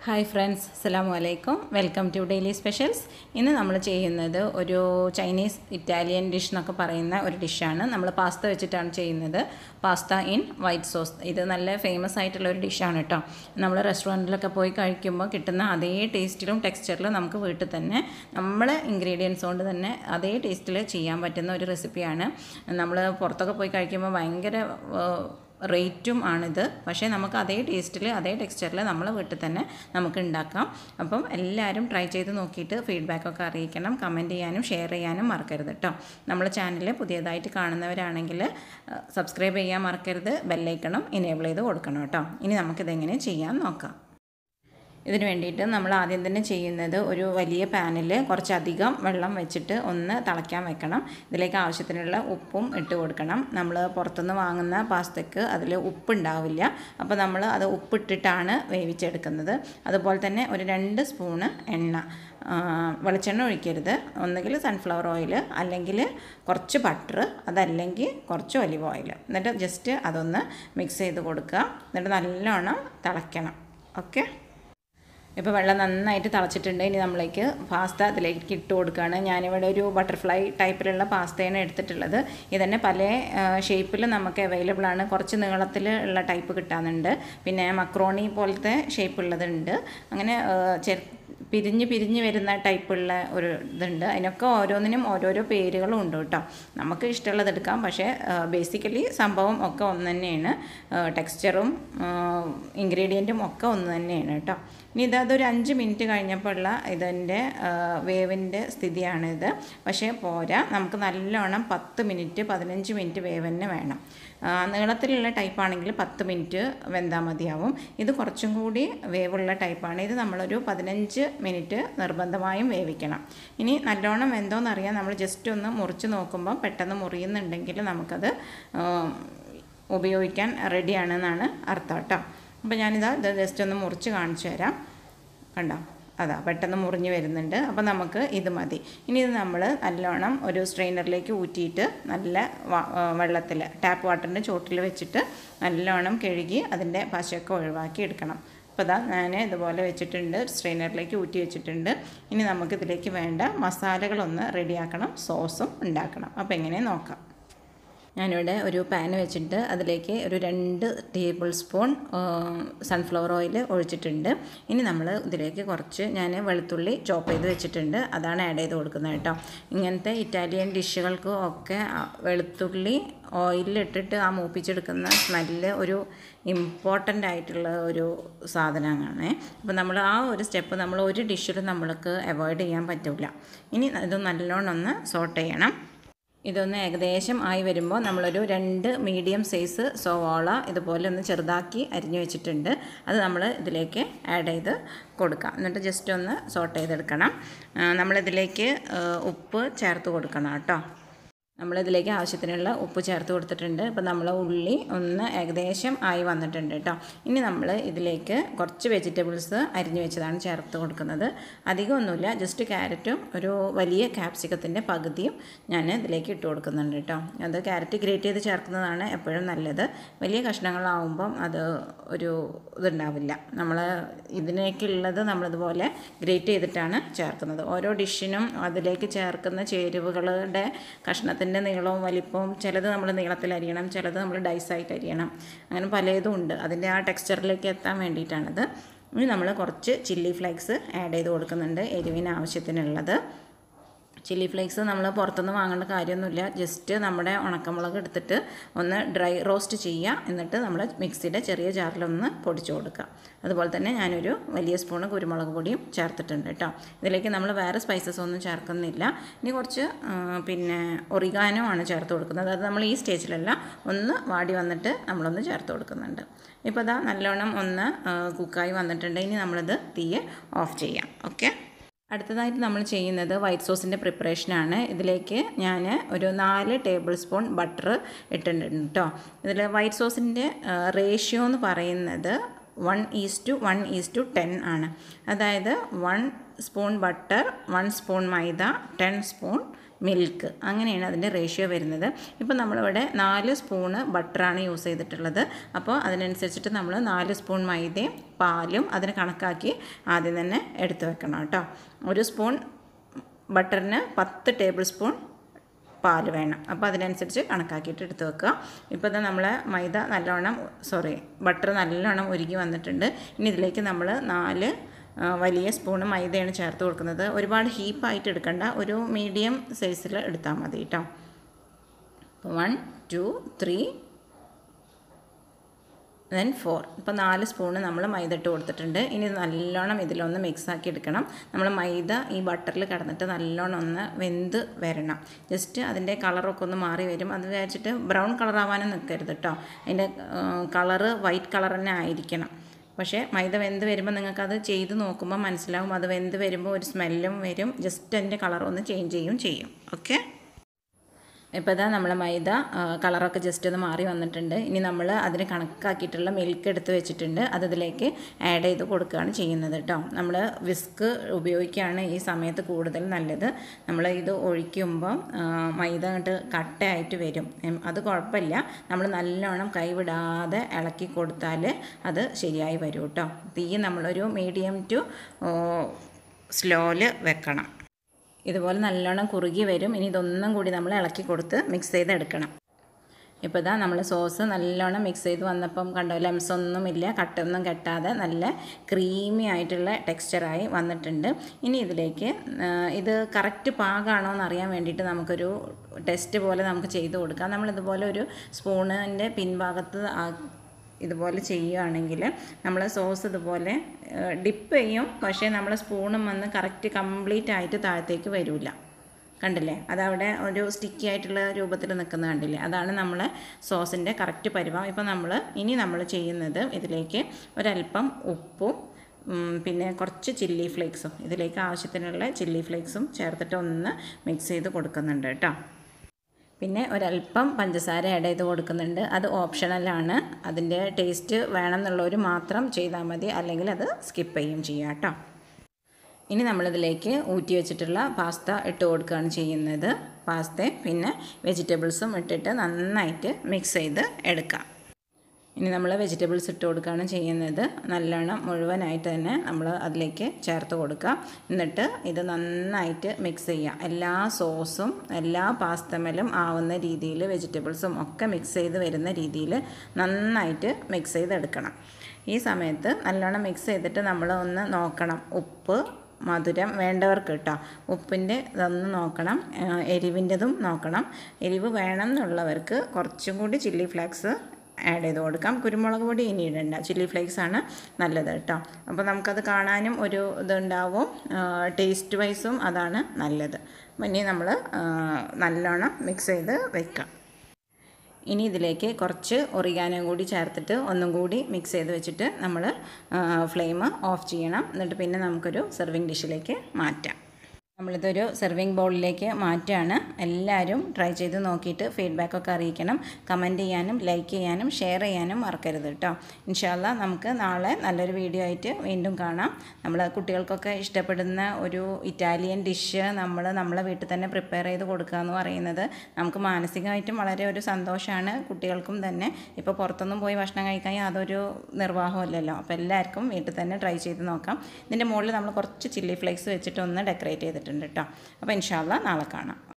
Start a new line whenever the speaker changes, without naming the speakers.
hi friends അസ്സലാമു അലൈക്കും welcome to daily specials ഇന്ന് നമ്മൾ ചെയ്യുന്നത് ഒരു ചൈനീസ് ഇറ്റാലിയൻ ഡിഷ് എന്നൊക്കെ പറയുന്ന ഒരു ഡിഷാണ് നമ്മൾ പാസ്ത വെച്ചിട്ടാണ് ചെയ്യുന്നത് പാസ്ത ഇൻ വൈറ്റ് സോസ് ഇത് നല്ല ഫേമസ് ആയിട്ടുള്ള ഒരു ഡിഷാണ് കേട്ടോ നമ്മൾ റെസ്റ്റോറൻറ്റിലൊക്കെ പോയി കഴിക്കുമ്പോൾ കിട്ടുന്ന അതേ ടേസ്റ്റിലും ടെക്സ്ചറിലും നമുക്ക് വീട്ടിൽ തന്നെ നമ്മളെ ഇൻഗ്രീഡിയൻസ് കൊണ്ട് തന്നെ അതേ ടേസ്റ്റിൽ ചെയ്യാൻ പറ്റുന്ന ഒരു റെസിപ്പിയാണ് നമ്മൾ പുറത്തൊക്കെ പോയി കഴിക്കുമ്പോൾ ഭയങ്കര ഏഹ്, റേറ്റും ആണിത് പക്ഷേ നമുക്ക് അതേ ടേസ്റ്റിൽ അതേ ടെക്സ്ചറിൽ നമ്മൾ വീട്ടിൽ തന്നെ നമുക്ക് ഉണ്ടാക്കാം അപ്പം എല്ലാവരും ട്രൈ ചെയ്ത് നോക്കിയിട്ട് ഫീഡ്ബാക്കൊക്കെ അറിയിക്കണം കമൻറ്റ് ചെയ്യാനും ഷെയർ ചെയ്യാനും മറക്കരുത് കേട്ടോ നമ്മുടെ ചാനൽ പുതിയതായിട്ട് കാണുന്നവരാണെങ്കിൽ സബ്സ്ക്രൈബ് ചെയ്യാൻ മറക്കരുത് ബെല്ലൈക്കണം ഇനേബിൾ ചെയ്ത് കൊടുക്കണം കേട്ടോ ഇനി നമുക്കിതെങ്ങനെ ചെയ്യാൻ നോക്കാം ഇതിന് വേണ്ടിയിട്ട് നമ്മൾ ആദ്യം തന്നെ ചെയ്യുന്നത് ഒരു വലിയ പാനിൽ കുറച്ചധികം വെള്ളം വെച്ചിട്ട് ഒന്ന് തിളയ്ക്കാൻ വെക്കണം ഇതിലേക്ക് ആവശ്യത്തിനുള്ള ഉപ്പും ഇട്ട് കൊടുക്കണം നമ്മൾ പുറത്തുനിന്ന് വാങ്ങുന്ന പാസ്തയ്ക്ക് അതിൽ ഉപ്പുണ്ടാവില്ല അപ്പോൾ നമ്മൾ അത് ഉപ്പിട്ടിട്ടാണ് വേവിച്ചെടുക്കുന്നത് അതുപോലെ തന്നെ ഒരു രണ്ട് സ്പൂണ് എണ്ണ ആ, വെളിച്ചെണ്ണ ഒഴിക്കരുത് ഒന്നുകിൽ സൺഫ്ലവർ ഓയിൽ അല്ലെങ്കിൽ കുറച്ച് ബട്ടർ അതല്ലെങ്കിൽ കുറച്ച് ഒലിവ് ഓയിൽ എന്നിട്ട് ജസ്റ്റ് അതൊന്ന് മിക്സ് ചെയ്ത് കൊടുക്കുക എന്നിട്ട് നല്ലോണം തിളയ്ക്കണം ഓക്കെ ഇപ്പോൾ വെള്ളം നന്നായിട്ട് തിളച്ചിട്ടുണ്ട് ഇനി നമ്മളേക്ക് പാസ്ത അതിലേക്ക് ഇട്ട് കൊടുക്കുകയാണ് ഞാനിവിടെ ഒരു ബട്ടർഫ്ലൈ ടൈപ്പിലുള്ള പാസ്തയാണ് എടുത്തിട്ടുള്ളത് ഇതന്നെ പല ഷേപ്പിൽ നമുക്ക് അവൈലബിൾ ആണ് കുറച്ച് നീളത്തിൽ ഉള്ള ടൈപ്പ് കിട്ടാനുണ്ട് പിന്നെ മക്രോണി പോലത്തെ ഷേപ്പ് ഉള്ളതുണ്ട് അങ്ങനെ ആ, ചെറു പിരിഞ്ഞ് പിരിഞ്ഞ് വരുന്ന ടൈപ്പുള്ള ഒരു ഇതുണ്ട് അതിനൊക്കെ ഓരോന്നിനും ഓരോരോ പേരുകളും ഉണ്ട് കേട്ടോ നമുക്ക് ഇഷ്ടമുള്ളത് എടുക്കാം പക്ഷേ ബേസിക്കലി സംഭവം ഒക്കെ ഒന്ന് തന്നെയാണ് ടെക്സ്ചറും ഇൻഗ്രീഡിയൻറ്റും ഒക്കെ ഒന്ന് തന്നെയാണ് കേട്ടോ ഇനി ഇത് അതൊരു അഞ്ച് മിനിറ്റ് കഴിഞ്ഞപ്പോൾ ഉള്ള ഇതിൻ്റെ വേവിൻ്റെ സ്ഥിതിയാണിത് പക്ഷേ പോരാ നമുക്ക് നല്ലോണം പത്ത് മിനിറ്റ് പതിനഞ്ച് മിനിറ്റ് വേവ് തന്നെ വേണം ആ, നീളത്തിലുള്ള ടൈപ്പാണെങ്കിൽ പത്ത് മിനിറ്റ് വെന്താൽ മതിയാവും ഇത് കുറച്ചും കൂടി വേവുള്ള ടൈപ്പാണ് ഇത് നമ്മളൊരു പതിനഞ്ച് മിനിറ്റ് നിർബന്ധമായും വേവിക്കണം ഇനി നല്ലോണം വെന്തോന്നറിയാൻ നമ്മൾ ജസ്റ്റ് ഒന്ന് മുറിച്ച് നോക്കുമ്പോൾ പെട്ടെന്ന് മുറിയുന്നുണ്ടെങ്കിൽ നമുക്കത് ആ, ഉപയോഗിക്കാൻ റെഡിയാണെന്നാണ് അർത്ഥം കേട്ടോ അപ്പോൾ ഞാനിതാ ഇത് ജസ്റ്റ് ഒന്ന് മുറിച്ച് കാണിച്ചു തരാം കണ്ടോ അതാ പെട്ടെന്ന് മുറിഞ്ഞ് വരുന്നുണ്ട് അപ്പോൾ നമുക്ക് ഇത് മതി ഇനി ഇത് നമ്മൾ നല്ലോണം ഒരു സ്ട്രെയിനറിലേക്ക് ഊറ്റിയിട്ട് നല്ല വെള്ളത്തിൽ ടാപ്പ് വാട്ടറിൻ്റെ ചോട്ടിൽ വെച്ചിട്ട് നല്ലോണം കഴുകി അതിൻ്റെ പശയൊക്കെ ഒഴിവാക്കി എടുക്കണം അപ്പോൾ ഇതാ ഞാൻ ഇതുപോലെ വെച്ചിട്ടുണ്ട് സ്ട്രെയിനറിലേക്ക് ഊറ്റി വെച്ചിട്ടുണ്ട് ഇനി നമുക്കിതിലേക്ക് വേണ്ട മസാലകളൊന്ന് റെഡിയാക്കണം സോസും ഉണ്ടാക്കണം അപ്പോൾ എങ്ങനെ നോക്കാം ഞാനിവിടെ ഒരു പാൻ വെച്ചിട്ട് അതിലേക്ക് ഒരു രണ്ട് ടേബിൾ സ്പൂൺ സൺഫ്ലവർ ഓയിൽ ഒഴിച്ചിട്ടുണ്ട് ഇനി നമ്മൾ ഇതിലേക്ക് കുറച്ച് ഞാൻ വെളുത്തുള്ളി ചോപ്പ് ചെയ്ത് വെച്ചിട്ടുണ്ട് അതാണ് ആഡ് ചെയ്ത് കൊടുക്കുന്നത് കേട്ടോ ഇങ്ങനത്തെ ഇറ്റാലിയൻ ഡിഷുകൾക്ക് ഒക്കെ ആ വെളുത്തുള്ളി ഓയിലിട്ടിട്ട് ആ മൂപ്പിച്ചെടുക്കുന്ന സ്മെല്ല് ഒരു ഇമ്പോർട്ടൻ്റ് ആയിട്ടുള്ള ഒരു സാധനമാണ് അപ്പോൾ നമ്മൾ ആ ഒരു സ്റ്റെപ്പ് നമ്മൾ ഒരു ഡിഷിലും നമ്മൾക്ക് അവോയ്ഡ് ചെയ്യാൻ പറ്റില്ല ഇനി ഇത് നല്ലോണം ഒന്ന് സോട്ട് ചെയ്യണം ഇതൊന്ന് ഏകദേശം ആയി വരുമ്പോൾ നമ്മളൊരു രണ്ട് മീഡിയം സൈസ് സോവാള ഇതുപോലെ ഒന്ന് ചെറുതാക്കി അരിഞ്ഞു വെച്ചിട്ടുണ്ട് അത് നമ്മൾ ഇതിലേക്ക് ആഡ് ചെയ്ത് കൊടുക്കാം എന്നിട്ട് ജസ്റ്റ് ഒന്ന് സോട്ട് ചെയ്തെടുക്കണം ആ, നമ്മളിതിലേക്ക് ആ, ഉപ്പ് ചേർത്ത് കൊടുക്കണം കേട്ടോ നമ്മളിതിലേക്ക് ആവശ്യത്തിനുള്ള ഉപ്പ് ചേർത്ത് കൊടുത്തിട്ടുണ്ട് അപ്പോൾ നമ്മൾ ഉള്ളി ഒന്ന് ഏകദേശം ആയി വന്നിട്ടുണ്ട് കേട്ടോ ഇനി നമ്മൾ ഇതിലേക്ക് കുറച്ച് വെജിറ്റബിൾസ് അരിഞ്ഞു വെച്ചതാണ് ചേർത്ത് കൊടുക്കുന്നത് അധികമൊന്നുമില്ല ജസ്റ്റ് ക്യാരറ്റും ഒരു വലിയ ക്യാപ്സിക്കത്തിൻ്റെ പകുതിയും ഞാൻ ഇതിലേക്ക് ഇട്ട് കൊടുക്കുന്നുണ്ട് കേട്ടോ അത് ക്യാരറ്റ് ഗ്രേറ്റ് ചെയ്ത് ചേർക്കുന്നതാണ് എപ്പോഴും നല്ലത് വലിയ കഷ്ണങ്ങളാവുമ്പം അത് ഒരു ഇതുണ്ടാവില്ല നമ്മൾ ഇതിനേക്കുള്ളത് നമ്മളിതുപോലെ ഗ്രേറ്റ് ചെയ്തിട്ടാണ് ചേർക്കുന്നത് ഓരോ ഡിഷിനും അതിലേക്ക് ചേർക്കുന്ന ചേരുവകളുടെ കഷ്ണത്തിൻ്റെ നീളവും വലിപ്പവും ചിലത് നമ്മൾ നീളത്തിൽ അരിയണം ചിലത് നമ്മൾ ഡൈസായിട്ട് അരിയണം അങ്ങനെ പലതും ഉണ്ട് അതിൻ്റെ ആ ടെക്സ്ചറിലേക്ക് എത്താൻ വേണ്ടിയിട്ടാണിത് ഇനി നമ്മൾ കുറച്ച് ചില്ലി ഫ്ലേക്സ് ആഡ് ചെയ്ത് കൊടുക്കുന്നുണ്ട് എരിവിന് ആവശ്യത്തിനുള്ളത് ചില്ലി ഫ്ലേക്സ് നമ്മൾ പുറത്തുനിന്ന് വാങ്ങേണ്ട കാര്യമൊന്നുമില്ല ജസ്റ്റ് നമ്മുടെ ഉണക്കമുളക് എടുത്തിട്ട് ഒന്ന് ഡ്രൈ റോസ്റ്റ് ചെയ്യുക എന്നിട്ട് നമ്മൾ മിക്സിയുടെ ചെറിയ ജാറിലൊന്ന് പൊടിച്ചു കൊടുക്കുക അതുപോലെ തന്നെ ഞാനൊരു വലിയ സ്പൂണ് കുരുമുളക് പൊടിയും ചേർത്തിട്ടുണ്ട് കേട്ടോ ഇതിലേക്ക് നമ്മൾ വേറെ സ്പൈസസ് ഒന്നും ചേർക്കുന്നില്ല ഇനി കുറച്ച് ആ, പിന്നെ ഒറിഗാനോ ആണ് ചേർത്ത് കൊടുക്കുന്നത് അത് നമ്മൾ ഈ സ്റ്റേജിലല്ല ഒന്ന് വാടി വന്നിട്ട് നമ്മളൊന്ന് ചേർത്ത് കൊടുക്കുന്നുണ്ട് ഇപ്പോൾ ഇതാ നല്ലോണം ഒന്ന് ആ, കുക്കായി വന്നിട്ടുണ്ട് ഇനി നമ്മളിത് തീയെ ഓഫ് ചെയ്യാം ഓക്കെ അടുത്തതായിട്ട് നമ്മൾ ചെയ്യുന്നത് വൈറ്റ് സോസിൻ്റെ പ്രിപ്പറേഷനാണ് ഇതിലേക്ക് ഞാൻ ഒരു നാല് ടേബിൾ സ്പൂൺ ബട്ടർ ഇട്ടിട്ടുണ്ട് കേട്ടോ ഇതിൽ വൈറ്റ് സോസിൻ്റെ റേഷ്യോ എന്ന് പറയുന്നത് one is to one is to ten ആണ് അതായത് one spoon butter one spoon maida ten spoon milk അങ്ങനെയാണ് അതിൻ്റെ റേഷ്യോ വരുന്നത് ഇപ്പോൾ നമ്മളിവിടെ നാല് സ്പൂണ് ബട്ടറാണ് യൂസ് ചെയ്തിട്ടുള്ളത് അപ്പോൾ അതിനനുസരിച്ചിട്ട് നമ്മൾ നാല് സ്പൂൺ മൈദയും പാലും അതിന് കണക്കാക്കി ആദ്യം തന്നെ എടുത്ത് വെക്കണം കേട്ടോ ഒരു സ്പൂൺ ബട്ടറിന് പത്ത് ടേബിൾ സ്പൂൺ പാൽ വേണം അപ്പോൾ അതിനനുസരിച്ച് കണക്കാക്കിയിട്ട് എടുത്ത് വെക്കുക ഇപ്പോൾ ഇത് നമ്മൾ മൈദ നല്ലോണം സോറി ബട്ടർ നല്ലോണം ഉരുകി വന്നിട്ടുണ്ട് ഇനി ഇതിലേക്ക് നമ്മൾ നാല് ആ, വലിയ സ്പൂണ് മൈദയാണ് ചേർത്ത് കൊടുക്കുന്നത് ഒരുപാട് ഹീപ്പായിട്ട് എടുക്കണ്ട ഒരു മീഡിയം സൈസിൽ എടുത്താൽ മതി കേട്ടോ അപ്പോൾ one two three then four ഇപ്പോൾ നാല് സ്പൂണ് നമ്മൾ മൈദ ഇട്ട് കൊടുത്തിട്ടുണ്ട് ഇനി ഇത് നല്ലോണം ഇതിലൊന്ന് മിക്സ് ആക്കി എടുക്കണം നമ്മൾ മൈദ ഈ ബട്ടറിൽ കിടന്നിട്ട് നല്ലോണം ഒന്ന് വെന്ത് വരണം ജസ്റ്റ് അതിൻ്റെ കളറൊക്കെ ഒന്ന് മാറി വരും അത് വിചാരിച്ചിട്ട് ബ്രൗൺ കളറാവാനും നിൽക്കരുത് കേട്ടോ അതിൻ്റെ കളറ് വൈറ്റ് കളർ തന്നെ ആയിരിക്കണം പക്ഷേ മൈദ വെന്ത് വരുമ്പോൾ നിങ്ങൾക്കത് ചെയ്ത് നോക്കുമ്പോൾ മനസ്സിലാവും അത് വെന്ത് വരുമ്പോൾ ഒരു സ്മെല്ലും വരും ജസ്റ്റ് അതിൻ്റെ കളർ ഒന്ന് ചേഞ്ച് ചെയ്യും ചെയ്യും ഓക്കെ ഇപ്പോൾ ഇതാ നമ്മൾ മൈദ ആ, കളറൊക്കെ ജസ്റ്റ് ഒന്ന് മാറി വന്നിട്ടുണ്ട് ഇനി നമ്മൾ അതിന് കണക്കാക്കിയിട്ടുള്ള മിൽക്ക് എടുത്ത് വെച്ചിട്ടുണ്ട് അത് ഇതിലേക്ക് ആഡ് ചെയ്ത് കൊടുക്കുകയാണ് ചെയ്യുന്നത് കേട്ടോ നമ്മൾ വിസ്ക് ഉപയോഗിക്കുകയാണ് ഈ സമയത്ത് കൂടുതൽ നല്ലത് നമ്മൾ ഇത് ഒഴിക്കുമ്പം ആ, മൈദ അങ്ങോട്ട് കട്ടയായിട്ട് വരും ഉം, അത് കുഴപ്പമില്ല നമ്മൾ നല്ലോണം കൈവിടാതെ ഇളക്കി കൊടുത്താൽ അത് ശരിയായി വരും കേട്ടോ തീ നമ്മളൊരു മീഡിയം ടു സ്ലോയിൽ വെക്കണം ഇതുപോലെ നല്ലോണം കുറുകി വരും ഇനി ഇതൊന്നും കൂടി നമ്മൾ ഇളക്കി കൊടുത്ത് മിക്സ് ചെയ്തെടുക്കണം ഇപ്പോൾ ഇതാ നമ്മൾ സോസ് നല്ലോണം മിക്സ് ചെയ്ത് വന്നപ്പം കണ്ടോ ലെംസ് ഒന്നുമില്ല കട്ടൊന്നും കെട്ടാതെ നല്ല ക്രീമി ആയിട്ടുള്ള ടെക്സ്ചറായി വന്നിട്ടുണ്ട് ഇനി ഇതിലേക്ക് ആ, ഇത് കറക്റ്റ് പാകമാണോ എന്ന് അറിയാൻ വേണ്ടിയിട്ട് നമുക്കൊരു ടെസ്റ്റ് പോലെ നമുക്ക് ചെയ്ത് കൊടുക്കാം നമ്മളിതുപോലെ ഒരു സ്പൂണിൻ്റെ പിൻഭാഗത്ത് ആ ഇതുപോലെ ചെയ്യുകയാണെങ്കിൽ നമ്മൾ സോസ് ഇതുപോലെ ഡിപ്പ് ചെയ്യും പക്ഷേ നമ്മൾ സ്പൂണും വന്ന് കറക്റ്റ് കംപ്ലീറ്റ് ആയിട്ട് താഴത്തേക്ക് വരില്ല കണ്ടില്ലേ അതവിടെ ഒരു സ്റ്റിക്കി ആയിട്ടുള്ള രൂപത്തിൽ നിൽക്കുന്ന കണ്ടില്ലേ അതാണ് നമ്മൾ സോസിൻ്റെ കറക്റ്റ് പരിവം ഇപ്പോൾ നമ്മൾ ഇനി നമ്മൾ ചെയ്യുന്നത് ഇതിലേക്ക് ഒരല്പം ഉപ്പും ഉം, പിന്നെ കുറച്ച് ചില്ലി ഫ്ലേക്സും ഇതിലേക്ക് ആവശ്യത്തിനുള്ള ചില്ലി ഫ്ലേക്സും ചേർത്തിട്ട് ഒന്ന് മിക്സ് ചെയ്ത് കൊടുക്കുന്നുണ്ട് കേട്ടോ പിന്നെ ഒരല്പം പഞ്ചസാര ആഡ് ചെയ്ത് കൊടുക്കുന്നുണ്ട് അത് ഓപ്ഷണലാണ് അതിൻ്റെ ടേസ്റ്റ് വേണമെന്നുള്ളവർ മാത്രം ചെയ്താൽ മതി അല്ലെങ്കിൽ അത് സ്കിപ്പ് ചെയ്യും ചെയ്യാം കേട്ടോ ഇനി നമ്മളിതിലേക്ക് ഊറ്റി വെച്ചിട്ടുള്ള പാസ്ത ഇട്ട് കൊടുക്കുകയാണ് ചെയ്യുന്നത് പാസ്തയും പിന്നെ വെജിറ്റബിൾസും ഇട്ടിട്ട് നന്നായിട്ട് മിക്സ് ചെയ്ത് എടുക്കാം ഇനി നമ്മൾ വെജിറ്റബിൾസ് ഇട്ട് കൊടുക്കുകയാണ് ചെയ്യുന്നത് നല്ലോണം മുഴുവനായിട്ട് തന്നെ നമ്മൾ അതിലേക്ക് ചേർത്ത് കൊടുക്കുക എന്നിട്ട് ഇത് നന്നായിട്ട് മിക്സ് ചെയ്യുക എല്ലാ സോസും എല്ലാ പാസ്തമേലും ആവുന്ന രീതിയിൽ വെജിറ്റബിൾസും ഒക്കെ മിക്സ് ചെയ്ത് വരുന്ന രീതിയിൽ നന്നായിട്ട് മിക്സ് ചെയ്തെടുക്കണം ഈ സമയത്ത് നല്ലോണം മിക്സ് ചെയ്തിട്ട് നമ്മൾ ഒന്ന് നോക്കണം ഉപ്പ് മധുരം വേണ്ടവർക്ക് കേട്ടോ ഉപ്പിൻ്റെ ഇതൊന്ന് നോക്കണം ആ, എരിവിൻ്റെതും നോക്കണം എരിവ് വേണം എന്നുള്ളവർക്ക് കുറച്ചും കൂടി ചില്ലി ഫ്ലേക്സ് ആഡ് ചെയ്ത് കൊടുക്കാം കുരുമുളക് പൊടി ഇനി ഇടണ്ട ചില്ലി ഫ്ലേക്സ് ആണ് നല്ലത് കേട്ടോ അപ്പോൾ നമുക്കത് കാണാനും ഒരു ഇതുണ്ടാവും ടേസ്റ്റ് വൈസും അതാണ് നല്ലത് അപ്പോൾ ഇനി നമ്മൾ നല്ലോണം മിക്സ് ചെയ്ത് വെക്കാം ഇനി ഇതിലേക്ക് കുറച്ച് ഒറിഗാനോ കൂടി ചേർത്തിട്ട് ഒന്നും കൂടി മിക്സ് ചെയ്ത് വെച്ചിട്ട് നമ്മൾ ഫ്ലെയിം ഓഫ് ചെയ്യണം എന്നിട്ട് പിന്നെ നമുക്കൊരു സെർവിങ് ഡിഷിലേക്ക് മാറ്റാം നമ്മളിതൊരു സെർവിങ് ബൗളിലേക്ക് മാറ്റുകയാണ് എല്ലാവരും ട്രൈ ചെയ്ത് നോക്കിയിട്ട് ഫീഡ്ബാക്കൊക്കെ അറിയിക്കണം കമൻറ്റ് ചെയ്യാനും ലൈക്ക് ചെയ്യാനും ഷെയർ ചെയ്യാനും മറക്കരുത് കേട്ടോ ഇൻഷാല്ല നമുക്ക് നാളെ നല്ലൊരു വീഡിയോ ആയിട്ട് വീണ്ടും കാണാം നമ്മൾ കുട്ടികൾക്കൊക്കെ ഇഷ്ടപ്പെടുന്ന ഒരു ഇറ്റാലിയൻ ഡിഷ് നമ്മൾ നമ്മളെ വീട്ടിൽ തന്നെ പ്രിപ്പയർ ചെയ്ത് കൊടുക്കുക എന്ന് പറയുന്നത് നമുക്ക് മാനസികമായിട്ടും വളരെ ഒരു സന്തോഷമാണ് കുട്ടികൾക്കും തന്നെ ഇപ്പോൾ പുറത്തൊന്നും പോയി ഭക്ഷണം കഴിക്കാൻ യാതൊരു നിർവാഹമില്ലല്ലോ അപ്പോൾ എല്ലാവർക്കും വീട്ടിൽ തന്നെ ട്രൈ ചെയ്ത് നോക്കാം ഇതിൻ്റെ മുകളിൽ നമ്മൾ കുറച്ച് ചില്ലി ഫ്ലേക്സ് വെച്ചിട്ട് ഒന്ന് ഡെക്കറേറ്റ് ചെയ്തിട്ടുണ്ട് കേട്ടോ അപ്പോൾ ഇൻഷാല്ല നാളെ കാണാം